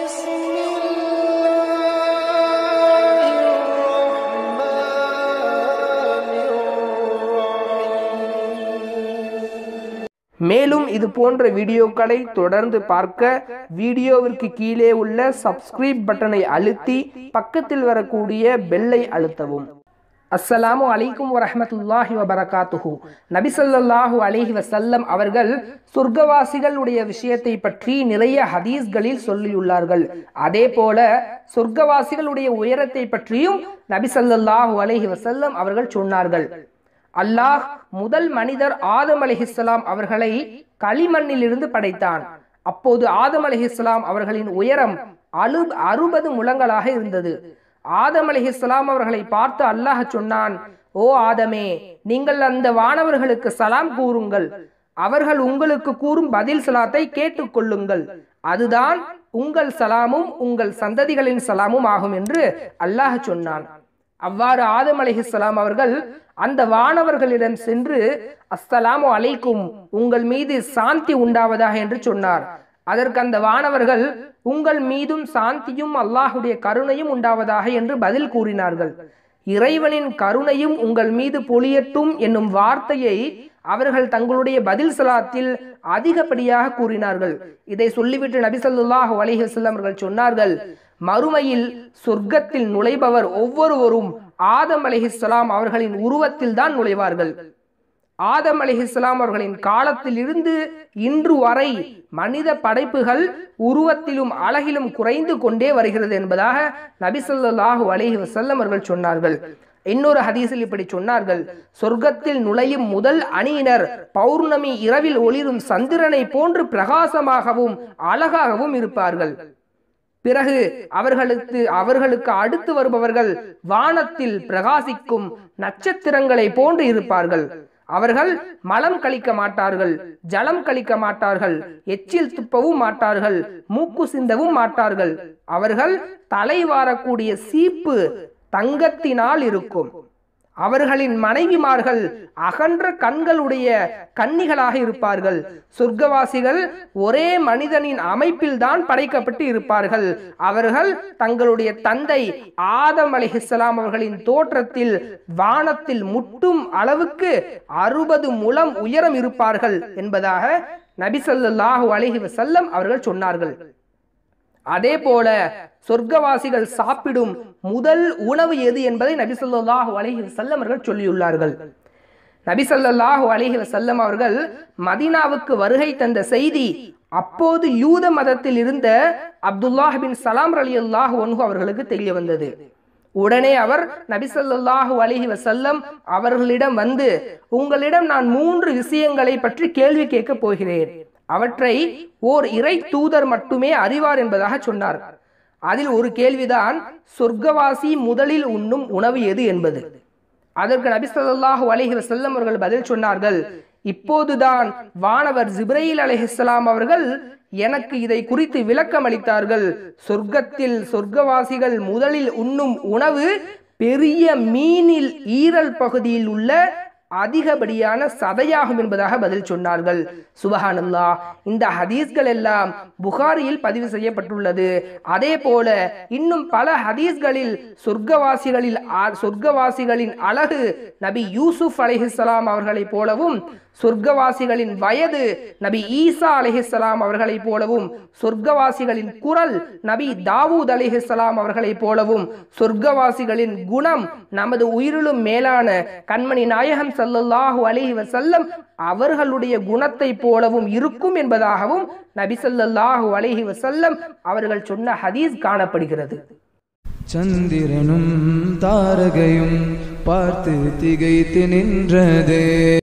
بسم الله الرحمن الرحيم மேலும் இது போன்ற வீடியோக்களை தொடர்ந்து பார்க்க வீடியோவிற்கு கீழே உள்ள சப்ஸ்கிரைப் பட்டனை அழுத்தி பக்கத்தில் வரக்கூடிய பெல்லை அழுத்தவும் அஸ்ஸலாமு அலைக்கும் வரஹ்மத்துல்லாஹி வபரகாத்துஹு நபி ஸல்லல்லாஹு அலைஹி வஸல்லம் அவர்கள் சொர்க்கவாசிகளுடைய விஷயத்தை பற்றி நிறைய ஹதீஸ்களில் சொல்லியுள்ளார்கள் அதே போல சொர்க்கவாசிகளுடைய உயரத்தை பற்றியும் நபி ஸல்லல்லாஹு அலைஹி வஸல்லம் அவர்கள் சொன்னார்கள் அல்லாஹ் முதல் மனிதர் ஆதம் அலிஹிஸ்லாம் அவர்களை களிமண்ணிலிருந்து படைத்தான் அப்போது ஆதம் அலிஹிஸ்லாம் அவர்களின் உயரம் அழு அறுபது முழங்களாக இருந்தது ஆதம் அலிஹிஸ்லாம் அவர்களை பார்த்து அல்லாஹ் சொன்னான் ஓ ஆதமே நீங்கள் அந்த வானவர்களுக்கு சலாம் கூறுங்கள் அவர்கள் உங்களுக்கு கூறும் பதில் சலாத்தை கேட்டுக்கொள்ளுங்கள் அதுதான் உங்கள் சலாமும் உங்கள் சந்ததிகளின் சலாமும் ஆகும் என்று அல்லாஹ் சொன்னான் அவ்வாறு ஆதம் அலைஹிஸ்ஸலாம் அவர்கள் அந்த வானவர்களிடம் சென்று அஸ்ஸலாமு அலைக்கும் உங்கள் மீது சாந்தி உண்டாவதாக என்று சொன்னார் அதற்கு அந்த வானவர்கள் உங்கள் மீதும் சாந்தியும் அல்லாஹுடைய கருணையும் உண்டாவதாக என்று பதில் கூறினார்கள் இறைவனின் கருணையும் உங்கள் மீது பொழியட்டும் என்னும் வார்த்தையை அவர்கள் தங்களுடைய பதில் சலாத்தில் அதிகப்படியாக கூறினார்கள் இதை சொல்லிவிட்டு நபி ஸல்லல்லாஹு அலைஹி வஸல்லம் அவர்கள் சொன்னார்கள் மறுமையில் சொர்க்கத்தில் நுழைபவர் ஒவ்வொருவரும் ஆதம் அலைஹிஸ்ஸலாம் அவர்களின் உருவத்தில் தான் நுழைவார்கள் ஆதம் அலிஹிஸ்லாம் அவர்களின் காலத்தில் இருந்து இன்று வரை மனித படைப்புகள் உருவத்திலும் அழகிலும் குறைந்து கொண்டே வருகிறது என்பதாக நபி ஸல்லல்லாஹு அலைஹி வஸல்லம் அவர்கள் சொன்னார்கள் இன்னொரு ஹதீஸில் இப்படி சொன்னார்கள் சொர்க்கத்தில் நுழையும் முதல் அணியினர் பௌர்ணமி இரவில் ஒளிரும் சந்திரனை போன்று பிரகாசமாகவும் அழகாகவும் இருப்பார்கள் பிறகு அவர்களுக்கு அவர்களுக்கு அடுத்து வருபவர்கள் வானத்தில் பிரகாசிக்கும் நட்சத்திரங்களை போன்று இருப்பார்கள் அவர்கள் மலம் கழிக்க மாட்டார்கள் ஜலம் கழிக்க மாட்டார்கள் எச்சில் துப்பவும் மாட்டார்கள் மூக்கு சிந்தவும் மாட்டார்கள் அவர்கள் தலை வாரக்கூடிய சீப்பு தங்கத்தினால் இருக்கும் அவர்களின் மனைவிமார்கள் அகன்ற கண்களுடைய கன்னிகளாக இருப்பார்கள் சொர்க்கவாசிகள் ஒரே மனிதனின் அமைப்பில் தான் படைக்கப்பட்டு இருப்பார்கள் அவர்கள் தங்களுடைய தந்தை ஆதம் அலிஹிஸ்லாம் அவர்களின் தோற்றத்தில் வானத்தில் முட்டும் அளவுக்கு அறுபது முழம் உயரம் இருப்பார்கள் என்பதாக நபி ஸல்லல்லாஹு அலைஹி வஸல்லம் அவர்கள் சொன்னார்கள் அதே போல சொர்க்கவாசிகள் சாப்பிடும் முதல் உணவு எது என்பதை நபி ஸல்லல்லாஹு அலைஹி வஸல்லம் அவர்கள் சொல்லியுள்ளார்கள் நபி ஸல்லல்லாஹு அலைஹி வஸல்லம் அவர்கள் மதீனாவுக்கு வருகை தந்த செய்தி அப்போது யூத மதத்தில் இருந்த அப்துல்லாஹ் பின் சலாம் ரலியல்லாஹு அன்ஹு அவர்களுக்கு தெரிய வந்தது உடனே அவர் நபி ஸல்லல்லாஹு அலைஹி வஸல்லம் அவர்களிடம் வந்து உங்களிடம் நான் மூன்று விஷயங்களை பற்றி கேள்வி கேட்கப் போகிறேன் அவற்றை ஓர் இறை தூதர் மட்டுமே அறிவார் என்பதாக சொன்னார் அதில் ஒரு கேள்விதான் சொர்க்கவாசி முதலில் உண்ணும் உணவு எது என்பது அதற்கு நபி ஸல்லல்லாஹு அலைஹி வஸல்லம் அவர்கள் பதில் சொன்னார்கள் இப்போதுதான் வானவர் ஜிப்ரையில் அலைஹிஸ்ஸலாம் அவர்கள் எனக்கு இதை குறித்து விளக்கம் அளித்தார்கள் சொர்க்கத்தில் சொர்க்கவாசிகள் முதலில் உண்ணும் உணவு பெரிய மீனில் ஈரல் பகுதியில் உள்ள அதிகப்படியான சதையாகும் என்பதாக பதில் சொன்னார்கள் சுபஹானல்லா இந்த ஹதீஸ்கள் எல்லாம் புகாரியில் பதிவு செய்யப்பட்டுள்ளது அதே போல இன்னும் பல ஹதீஸ்களில் சொர்க்கவாசிகளில் ஆ- சொர்க்கவாசிகளின் அழகு நபி யூசுப் அலைஹிஸ்ஸலாம் அவர்களைப் போலவும் சொர்க்கவாசிகளின் வயது நபி ஈசா அலைஹிஸ்ஸலாம் அவர்களைப் போலவும் சொர்க்கவாசிகளின் குரல் நபி தாவூத் அலைஹிஸ்ஸலாம் அவர்களைப் போலவும் சொர்க்கவாசிகளின் குணம் நமது உயிரிலும் மேலான கண்மணி நாயகம் ஸல்லல்லாஹு அலைஹி வஸல்லம் அவர்களுடைய குணத்தை போலவும் இருக்கும் என்பதாகவும் நபி ஸல்லல்லாஹு அலைஹி வஸல்லம் அவர்கள் சொன்ன ஹதீஸ் காணப்படுகிறது சந்திரனும் தாரகையும் பார்த்து திகைத்து நின்றதே